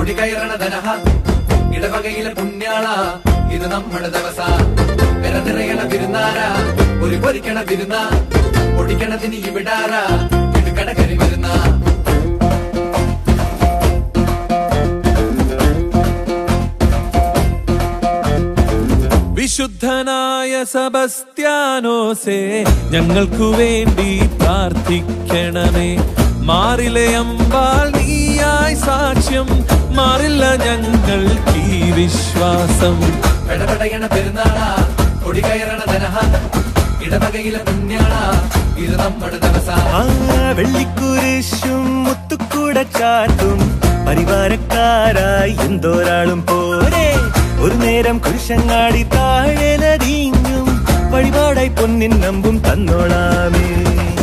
കൊടി കയറണ ധനഹ ഇടവകയിലെ പുണ്യാള ഇത് നമ്മുടെ ദിവസ പെര നിറയണ വിരുന്നാര ഒരു പൊരിക്കണ വിരുന്ന പൊടിക്കണതിന് ഇവിടാര ഇടുക്കണ കരി വരുന്ന വിശുദ്ധനായ സബസ്ത്യാനോസേ ഞങ്ങൾക്കു വേണ്ടി പ്രാർത്ഥിക്കണമേ മാറിലെ അമ്പാൽ നീയായി സാക്ഷ്യം മാറില്ല ഞങ്ങൾക്ക് ഈ വിശ്വാസം പെടപെടയണ പെരുന്നാള കൊടി കയറണ ധനഹ ഇടവകയിലെ പുണ്യാള ഇത് നമ്മുടെ ദിവസ ആ വെള്ളിക്കുരിശും മുത്തുക്കൂട ചാട്ടും പരിവാരക്കാരായി എന്തോരാളും പോരെ ഒരു നേരം കുരിശങ്ങാടി താഴെ നടിഞ്ഞും വഴിപാടായി പൊന്നിൻ നമ്പും തന്നോളാമേ